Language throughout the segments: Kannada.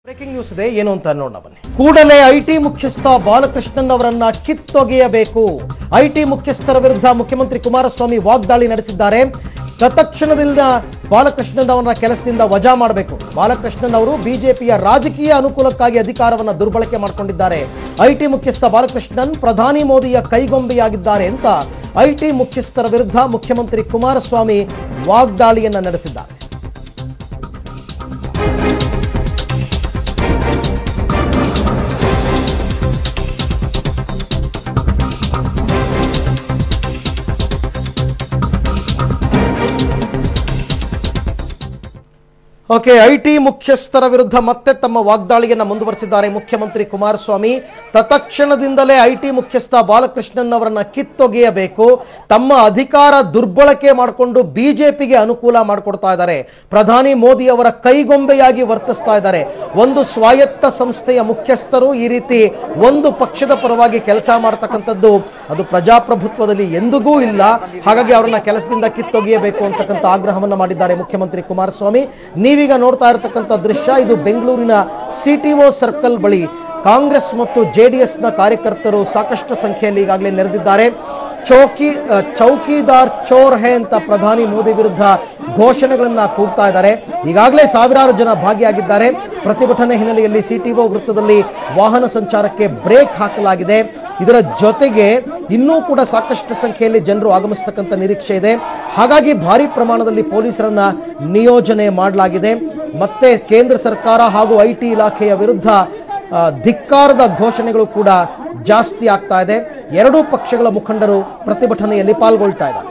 ಬ್ರೇಕಿಂಗ್ ನ್ಯೂಸ್ ಇದೆ ಏನು ಅಂತ ನೋಡೋಣ ಬನ್ನಿ ಕೂಡಲೇ ಐಟಿ ಮುಖ್ಯಸ್ಥ ಬಾಲಕೃಷ್ಣನ್ ಅವರನ್ನ ಕಿತ್ತೊಗೆಯಬೇಕು ಐಟಿ ಮುಖ್ಯಸ್ಥರ ವಿರುದ್ಧ ಮುಖ್ಯಮಂತ್ರಿ ಕುಮಾರಸ್ವಾಮಿ ವಾಗ್ದಾಳಿ ನಡೆಸಿದ್ದಾರೆ ತತ್ಕ್ಷಣದಿಂದ ಬಾಲಕೃಷ್ಣನ್ ಅವರನ್ನ ಕೆಲಸದಿಂದ ವಜಾ ಮಾಡಬೇಕು ಬಾಲಕೃಷ್ಣನ್ ಅವರು ಬಿಜೆಪಿಯ ರಾಜಕೀಯ ಅನುಕೂಲಕ್ಕಾಗಿ ಅಧಿಕಾರವನ್ನ ದುರ್ಬಳಕೆ ಮಾಡಿಕೊಂಡಿದ್ದಾರೆ ಐಟಿ ಮುಖ್ಯಸ್ಥ ಬಾಲಕೃಷ್ಣನ್ ಪ್ರಧಾನಿ ಮೋದಿಯ ಕೈಗೊಂಬೆಯಾಗಿದ್ದಾರೆ ಅಂತ ಐಟಿ ಮುಖ್ಯಸ್ಥರ ವಿರುದ್ಧ ಮುಖ್ಯಮಂತ್ರಿ ಕುಮಾರಸ್ವಾಮಿ ವಾಗ್ದಾಳಿಯನ್ನ ನಡೆಸಿದ್ದಾರೆ ಓಕೆ ಐಟಿ ಮುಖ್ಯಸ್ಥರ ವಿರುದ್ಧ ಮತ್ತೆ ತಮ್ಮ ವಾಗ್ದಾಳಿಯನ್ನ ಮುಂದುವರೆಸಿದ್ದಾರೆ ಮುಖ್ಯಮಂತ್ರಿ ಕುಮಾರಸ್ವಾಮಿ ತತ್ಕ್ಷಣದಿಂದಲೇ ಐಟಿ ಮುಖ್ಯಸ್ಥ ಬಾಲಕೃಷ್ಣನ್ ಅವರನ್ನ ಕಿತ್ತೊಗೆಯಬೇಕು ತಮ್ಮ ಅಧಿಕಾರ ದುರ್ಬಳಕೆ ಮಾಡಿಕೊಂಡು ಬಿಜೆಪಿಗೆ ಅನುಕೂಲ ಮಾಡಿಕೊಡ್ತಾ ಇದ್ದಾರೆ ಪ್ರಧಾನಿ ಮೋದಿ ಅವರ ಕೈಗೊಂಬೆಯಾಗಿ ವರ್ತಿಸ್ತಾ ಇದ್ದಾರೆ ಒಂದು ಸ್ವಾಯತ್ತ ಸಂಸ್ಥೆಯ ಮುಖ್ಯಸ್ಥರು ಈ ರೀತಿ ಒಂದು ಪಕ್ಷದ ಪರವಾಗಿ ಕೆಲಸ ಮಾಡ್ತಕ್ಕಂಥದ್ದು ಅದು ಪ್ರಜಾಪ್ರಭುತ್ವದಲ್ಲಿ ಎಂದಿಗೂ ಇಲ್ಲ ಹಾಗಾಗಿ ಅವರನ್ನ ಕೆಲಸದಿಂದ ಕಿತ್ತೊಗೆಯಬೇಕು ಅಂತಕ್ಕಂಥ ಆಗ್ರಹವನ್ನ ಮಾಡಿದ್ದಾರೆ ಮುಖ್ಯಮಂತ್ರಿ ಕುಮಾರಸ್ವಾಮಿ ನೀವೀಗ ನೋಡ್ತಾ ಇರತಕ್ಕಂಥ ದೃಶ್ಯ ಇದು ಬೆಂಗಳೂರಿನ ಸಿಟಿಒ ಸರ್ಕಲ್ ಬಳಿ ಕಾಂಗ್ರೆಸ್ ಮತ್ತು ಜೆ ಡಿ ಎಸ್ನ ಕಾರ್ಯಕರ್ತರು ಸಾಕಷ್ಟು ಸಂಖ್ಯೆಯಲ್ಲಿ ಈಗಾಗಲೇ ನೆರೆದಿದ್ದಾರೆ ಚೌಕಿ ಅ, ಚೌಕಿದಾರ್ ಚೋರ್ ಹೇ ಅಂತ ಪ್ರಧಾನಿ ಮೋದಿ ವಿರುದ್ಧ ಘೋಷಣೆಗಳನ್ನ ಕೂಗ್ತಾ ಇದ್ದಾರೆ ಈಗಾಗಲೇ ಸಾವಿರಾರು ಜನ ಭಾಗಿಯಾಗಿದ್ದಾರೆ ಪ್ರತಿಭಟನೆ ಹಿನ್ನೆಲೆಯಲ್ಲಿ ಸಿಟಿಒ ವೃತ್ತದಲ್ಲಿ ವಾಹನ ಸಂಚಾರಕ್ಕೆ ಬ್ರೇಕ್ ಹಾಕಲಾಗಿದೆ ಇದರ ಜೊತೆಗೆ ಇನ್ನೂ ಕೂಡ ಸಾಕಷ್ಟು ಸಂಖ್ಯೆಯಲ್ಲಿ ಜನರು ಆಗಮಿಸ್ತಕ್ಕಂಥ ನಿರೀಕ್ಷೆ ಇದೆ ಹಾಗಾಗಿ ಭಾರಿ ಪ್ರಮಾಣದಲ್ಲಿ ಪೊಲೀಸರನ್ನ ನಿಯೋಜನೆ ಮಾಡಲಾಗಿದೆ ಮತ್ತೆ ಕೇಂದ್ರ ಸರ್ಕಾರ ಹಾಗೂ ಐ ಟಿ ಇಲಾಖೆಯ ವಿರುದ್ಧ ಆ, ಧಿಕ್ಕಾರದ ಘೋಷಣೆಗಳು ಕೂಡ ಜಾಸ್ತಿ ಆಗ್ತಾ ಇದೆ ಎರಡೂ ಪಕ್ಷಗಳ ಮುಖಂಡರು ಪ್ರತಿಭಟನೆಯಲ್ಲಿ ಪಾಲ್ಗೊಳ್ತಾ ಇದ್ದಾರೆ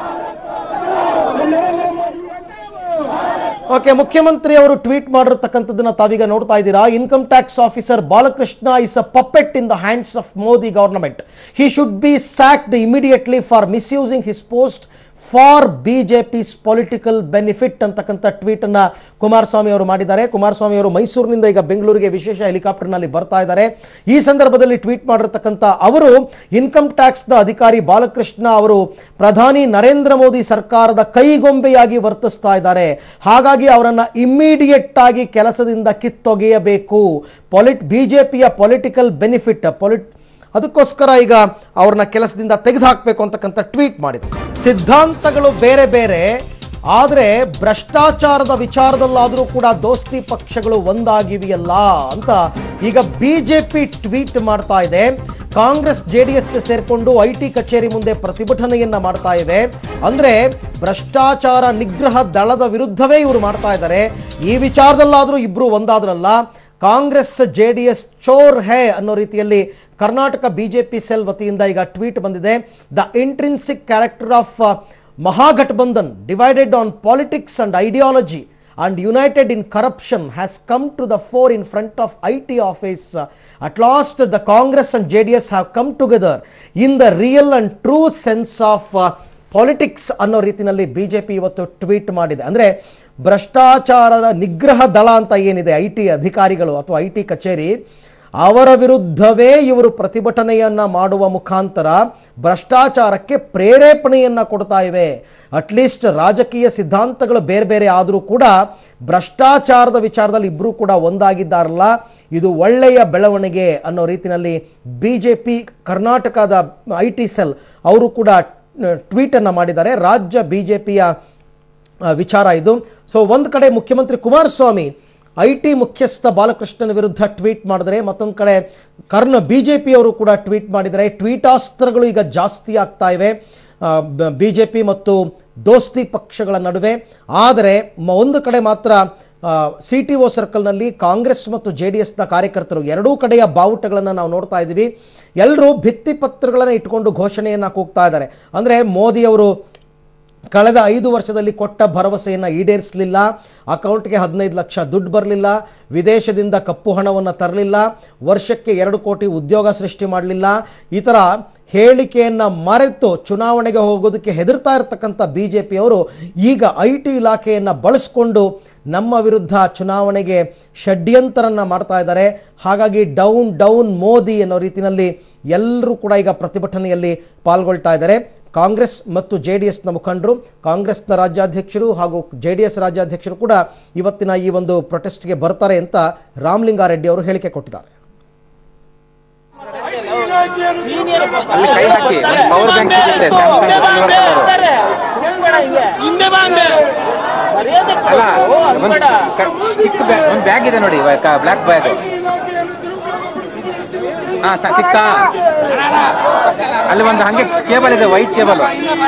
ಓಕೆ ಮುಖ್ಯಮಂತ್ರಿ ಅವರು ಟ್ವೀಟ್ ಮಾಡಿರ್ತಕ್ಕಂಥದ್ದನ್ನ ತಾವೀಗ ನೋಡ್ತಾ ಇದ್ದೀರಾ income tax officer Balakrishna is a puppet in the hands of Modi government he should be sacked immediately for misusing his post for BJP's political benefit ಅಂತಕ್ಕಂಥ ಟ್ವೀಟ್ ಅನ್ನ ಕುಮಾರಸ್ವಾಮಿ ಅವರು ಮಾಡಿದ್ದಾರೆ ಕುಮಾರಸ್ವಾಮಿ ಅವರು ಮೈಸೂರಿನಿಂದ ಈಗ ಬೆಂಗಳೂರಿಗೆ ವಿಶೇಷ ಹೆಲಿಕಾಪ್ಟರ್ನಲ್ಲಿ ಬರ್ತಾ ಇದ್ದಾರೆ ಈ ಸಂದರ್ಭದಲ್ಲಿ ಟ್ವೀಟ್ ಮಾಡಿರ್ತಕ್ಕಂಥ ಅವರು ಇನ್ಕಮ್ ಟ್ಯಾಕ್ಸ್ನ ಅಧಿಕಾರಿ ಬಾಲಕೃಷ್ಣ ಅವರು ಪ್ರಧಾನಿ ನರೇಂದ್ರ ಮೋದಿ ಸರ್ಕಾರದ ಕೈಗೊಂಬೆಯಾಗಿ ವರ್ತಿಸ್ತಾ ಇದ್ದಾರೆ ಹಾಗಾಗಿ ಅವರನ್ನ ಇಮ್ಮಿಡಿಯೇಟ್ ಆಗಿ ಕೆಲಸದಿಂದ ಕಿತ್ತೊಗೆಯಬೇಕು ಪೊಲಿಟ್ ಬಿಜೆಪಿಯ ಪೊಲಿಟಿಕಲ್ ಬೆನಿಫಿಟ್ ಪೊಲಿಟ್ ಅದಕ್ಕೋಸ್ಕರ ಈಗ ಅವ್ರನ್ನ ಕೆಲಸದಿಂದ ತೆಗೆದುಹಾಕಬೇಕು ಅಂತಕ್ಕಂಥ ಟ್ವೀಟ್ ಮಾಡಿದ್ರು ಸಿದ್ಧಾಂತಗಳು ಬೇರೆ ಬೇರೆ ಆದರೆ ಭ್ರಷ್ಟಾಚಾರದ ವಿಚಾರದಲ್ಲಾದರೂ ಕೂಡ ದೋಸ್ತಿ ಪಕ್ಷಗಳು ಒಂದಾಗಿವೆಯಲ್ಲ ಅಂತ ಈಗ ಬಿಜೆಪಿ ಟ್ವೀಟ್ ಮಾಡ್ತಾ ಇದೆ ಕಾಂಗ್ರೆಸ್ ಜೆ ಡಿ ಎಸ್ ಸೇರ್ಕೊಂಡು ಐ ಟಿ ಕಚೇರಿ ಮುಂದೆ ಪ್ರತಿಭಟನೆಯನ್ನ ಮಾಡ್ತಾ ಇವೆ ಅಂದ್ರೆ ಭ್ರಷ್ಟಾಚಾರ ನಿಗ್ರಹ ದಳದ ವಿರುದ್ಧವೇ ಇವರು ಮಾಡ್ತಾ ಇದ್ದಾರೆ ಈ ವಿಚಾರದಲ್ಲಾದರೂ ಇಬ್ರು ಒಂದಾದ್ರಲ್ಲ ಕಾಂಗ್ರೆಸ್ ಜೆ ಡಿ ಎಸ್ ಚೋರ್ ಹೇ ಅನ್ನೋ ರೀತಿಯಲ್ಲಿ ಕರ್ನಾಟಕ ಬಿಜೆಪಿ ಸೆಲ್ ವತಿಯಿಂದ ಈಗ ಟ್ವೀಟ್ ಬಂದಿದೆ the intrinsic character of Mahagathbandhan divided on politics and ideology and united in corruption has come to the fore in front of IT office. At last, the Congress and JDS have come together in the real and true sense of uh, politics ಅನ್ನೋ ರೀತಿಯಲ್ಲಿ ಬಿ ಜೆ ಪಿ ಇವತ್ತು ಟ್ವೀಟ್ ಮಾಡಿದೆ ಅಂದರೆ ಭ್ರಷ್ಟಾಚಾರದ ನಿಗ್ರಹ ದಳ ಅಂತ ಏನಿದೆ ಐ ಟಿ ಅಧಿಕಾರಿಗಳು ಅಥವಾ ಐ ಟಿ ಕಚೇರಿ ಅವರ ವಿರುದ್ಧವೇ ಇವರು ಪ್ರತಿಭಟನೆಯನ್ನ ಮಾಡುವ ಮುಖಾಂತರ ಭ್ರಷ್ಟಾಚಾರಕ್ಕೆ ಪ್ರೇರೇಪಣೆಯನ್ನ ಕೊಡ್ತಾ ಇವೆ ಅಟ್ಲೀಸ್ಟ್ ರಾಜಕೀಯ ಸಿದ್ಧಾಂತಗಳು ಬೇರೆ ಬೇರೆ ಆದರೂ ಕೂಡ ಭ್ರಷ್ಟಾಚಾರದ ವಿಚಾರದಲ್ಲಿ ಇಬ್ಬರೂ ಕೂಡ ಒಂದಾಗಿದ್ದಾರಲ್ಲ ಇದು ಒಳ್ಳೆಯ ಬೆಳವಣಿಗೆ ಅನ್ನೋ ರೀತಿಯಲ್ಲಿ ಬಿ ಜೆ ಪಿ ಕರ್ನಾಟಕದ ಐ ಟಿ ಸೆಲ್ ಅವರು ಕೂಡ ಟ್ವೀಟನ್ನು ಮಾಡಿದ್ದಾರೆ ರಾಜ್ಯ ಬಿ ಜೆ ಪಿಯ ವಿಚಾರ ಇದು ಸೊ ಒಂದು ಕಡೆ ಮುಖ್ಯಮಂತ್ರಿ ಕುಮಾರಸ್ವಾಮಿ ಐ ಟಿ ಮುಖ್ಯಸ್ಥ ಬಾಲಕೃಷ್ಣನ ವಿರುದ್ಧ ಟ್ವೀಟ್ ಮಾಡಿದರೆ ಮತ್ತೊಂದು ಕಡೆ ಕರ್ನ ಬಿ ಜೆ ಪಿಯವರು ಕೂಡ ಟ್ವೀಟ್ ಮಾಡಿದ್ದಾರೆ ಟ್ವೀಟಾಸ್ತ್ರಗಳು ಈಗ ಜಾಸ್ತಿ ಆಗ್ತಾ ಇವೆ ಬಿ ಜೆ ಪಿ ಮತ್ತು ದೋಸ್ತಿ ಪಕ್ಷಗಳ ನಡುವೆ ಆದರೆ ಮ- ಒಂದು ಕಡೆ ಮಾತ್ರ ಸಿ ಟಿ ಒ ಸರ್ಕಲ್ನಲ್ಲಿ ಕಾಂಗ್ರೆಸ್ ಮತ್ತು ಜೆ ಡಿ ಎಸ್ನ ಕಾರ್ಯಕರ್ತರು ಎರಡೂ ಕಡೆಯ ಬಾವುಟಗಳನ್ನು ನಾವು ನೋಡ್ತಾ ಇದ್ದೀವಿ ಎಲ್ಲರೂ ಭಿತ್ತಿಪತ್ರಗಳನ್ನು ಇಟ್ಕೊಂಡು ಘೋಷಣೆಯನ್ನು ಕೂಗ್ತಾ ಇದ್ದಾರೆ ಅಂದರೆ ಮೋದಿಯವರು ಕಳೆದ ಐದು ವರ್ಷದಲ್ಲಿ ಕೊಟ್ಟ ಭರವಸೆಯನ್ನು ಈಡೇರಿಸಲಿಲ್ಲ ಅಕೌಂಟ್ಗೆ ಹದಿನೈದು ಲಕ್ಷ ದುಡ್ಡು ಬರಲಿಲ್ಲ ವಿದೇಶದಿಂದ ಕಪ್ಪು ಹಣವನ್ನು ತರಲಿಲ್ಲ ವರ್ಷಕ್ಕೆ ಎರಡು ಕೋಟಿ ಉದ್ಯೋಗ ಸೃಷ್ಟಿ ಮಾಡಲಿಲ್ಲ ಈ ಥರ ಹೇಳಿಕೆಯನ್ನು ಮರೆತು ಚುನಾವಣೆಗೆ ಹೋಗೋದಕ್ಕೆ ಹೆದರ್ತಾ ಇರತಕ್ಕಂಥ ಬಿ ಜೆ ಪಿಯವರು ಈಗ ಐ ಟಿ ಇಲಾಖೆಯನ್ನು ಬಳಸ್ಕೊಂಡು ನಮ್ಮ ವಿರುದ್ಧ ಚುನಾವಣೆಗೆ ಷಡ್ಯಂತರನ್ನ ಮಾಡ್ತಾ ಇದ್ದಾರೆ ಹಾಗಾಗಿ ಡೌನ್ ಡೌನ್ ಮೋದಿ ಅನ್ನೋ ರೀತಿಯಲ್ಲಿ ಎಲ್ಲರೂ ಕೂಡ ಈಗ ಪ್ರತಿಭಟನೆಯಲ್ಲಿ ಪಾಲ್ಗೊಳ್ತಾ ಇದ್ದಾರೆ ಕಾಂಗ್ರೆಸ್ ಮತ್ತು ಜೆ ಡಿ ಎಸ್ನ ಮುಖಂಡರು ಕಾಂಗ್ರೆಸ್ನ ರಾಜ್ಯಾಧ್ಯಕ್ಷರು ಹಾಗೂ ಜೆ ಡಿ ಎಸ್ ರಾಜ್ಯಾಧ್ಯಕ್ಷರು ಕೂಡ ಇವತ್ತಿನ ಈ ಒಂದು ಪ್ರೊಟೆಸ್ಟ್ಗೆ ಬರ್ತಾರೆ ಅಂತ ರಾಮಲಿಂಗಾರೆಡ್ಡಿ ಅವರು ಹೇಳಿಕೆ ಕೊಟ್ಟಿದ್ದಾರೆ ಅಲ್ಲಿ ಕೈ ಹಾಕಿ ಒಂದು ಪವರ್ ಬ್ಯಾಂಕ್ ಸಿಗುತ್ತೆ ಸ್ಯಾಮ್ಸಂಗ್ ಹಿಂದೆ ಬಾಂದೆ ಅಲ್ಲ ಒಂದು ಕ- ಚಿಕ್ಕ ಬ್ಯಾಗ್ ಒಂದು ಬ್ಯಾಗ್ ಇದೆ ನೋಡಿ ಬ್ಲ್ಯಾಕ್ ಬ್ಯಾಗ್ ಹಾ ಸ- ಸಿಕ್ತಾ ಅಲ್ಲಿ ಒಂದು ಹಂಗೆ ಕೇಬಲ್ ಇದೆ ವೈಟ್ ಕೇಬಲ್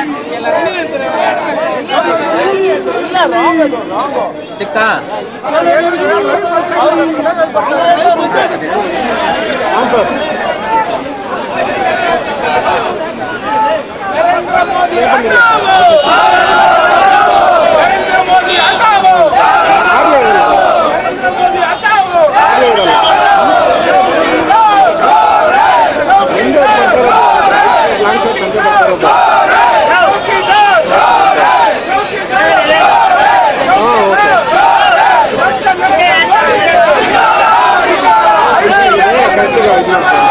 ಸಿಕ್ತಾ नरेंद्र मोदी हटाओ नरेंद्र मोदी हटाओ ಓಕೆ